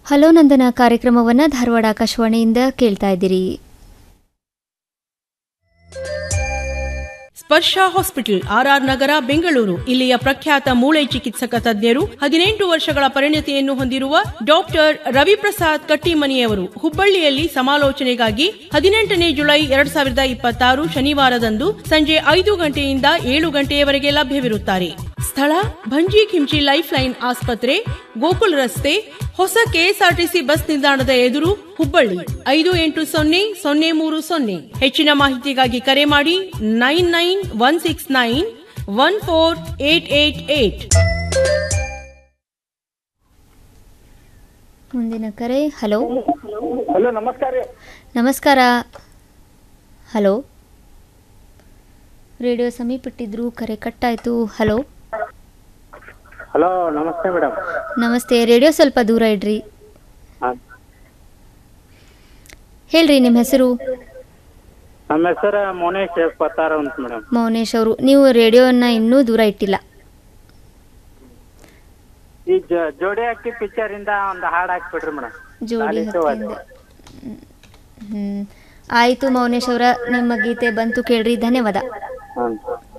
hello ನಂದನ ಕಾರ್ಯಕ್ರಮವನ್ನು ಧಾರವಾಡ ಆಕಾಶವಾಣಿಯಿಂದ ಕೇಳ್ತಾ ಇದ್ದೀರಿ ಸ್ಪರ್ಶ ಹಾಸ್ಪಿಟಲ್ ಆರ್ಆರ್ ನಗರ ಬೆಂಗಳೂರು ಇಲ್ಲಿಯ ಪ್ರಖ್ಯಾತ ಮೂಳೆ ಚಿಕಿತ್ಸಕ ತಜ್ಞರು ಹದಿನೆಂಟು ವರ್ಷಗಳ ಪರಿಣತಿಯನ್ನು ಹೊಂದಿರುವ ಡಾಕ್ಟರ್ ರವಿಪ್ರಸಾದ್ ಕಟ್ಟಿಮನಿಯವರು ಹುಬ್ಬಳ್ಳಿಯಲ್ಲಿ ಸಮಾಲೋಚನೆಗಾಗಿ ಹದಿನೆಂಟನೇ ಜುಲೈ ಎರಡ್ ಸಾವಿರದ ಇಪ್ಪತ್ತಾರು ಶನಿವಾರದಂದು ಸಂಜೆ ಐದು ಗಂಟೆಯಿಂದ ಏಳು ಗಂಟೆಯವರೆಗೆ ಲಭ್ಯವಿರುತ್ತಾರೆ ಸ್ಥಳ ಭಂಜಿ ಖಿಮ್ಚಿ ಲೈಫ್ ಲೈನ್ ಆಸ್ಪತ್ರೆ ಗೋಕುಲ್ ರಸ್ತೆ ಹೊಸ ಕೆಎಸ್ಆರ್ಟಿಸಿ ಬಸ್ ನಿಲ್ದಾಣದ ಎದುರು ಹುಬ್ಬಳ್ಳಿ ಐದು ಎಂಟು ಸೊನ್ನೆ ಸೊನ್ನೆ ಮೂರು ಸೊನ್ನೆ ಹೆಚ್ಚಿನ ಮಾಹಿತಿಗಾಗಿ ಕರೆ ಮಾಡಿ nine nine one six nine one four eight eight eight ಮುಂದಿನ ಕರೆ ಹಲೋ ಹಲೋ ನಮಸ್ಕಾರ ರೀ ನಮಸ್ಕಾರ ಹಲೋ ರೇಡಿಯೋ ಸಮೀಪಿಟ್ಟಿದ್ರು ಕರೆ ಕಟ್ಟಾಯಿತು ಹಲೋ ಹಲೋ ನಮಸ್ತೆ ಮೇಡಮ್ ನಮಸ್ತೆ ರೇಡಿಯೋ ಸ್ವಲ್ಪ ದೂರ ಇಡ್ರಿ ಹೇಳ್ರಿ ನಿಮ್ಮ ಹೆಸರು ನಮ್ಮ ಹೆಸರು ಮೋನೇಶ್ ಪತ್ತಾರ ಅಂತ ಮೇಡಮ್ ಮೌನೇಶ್ ಅವರು ನೀವು ರೇಡಿಯೋನ ಇನ್ನೂ ದೂರ ಇಟ್ಟಿಲ್ಲ ಈ ಜ- ಜೋಡಿ ಅಕ್ಕಿ ಪಿಕ್ಚರ್ ಇಂದ ಒಂದು ಹಾಡ್ ಹಾಕ್ಬಿಡ್ರಿ ಮೇಡಮ್ ಜೋಡಿ ಲಾಲಿಸು ಹತ್ತಿಯಿಂದ ಹ್ಮ್ ಆಯಿತು ಮೌನೇಶ್ ಅವರ ನಿಮ್ಮ ಗೀತೆ ಬಂತು ಕೇಳ್ರಿ ಧನ್ಯವಾದ ಹ್ಞೂ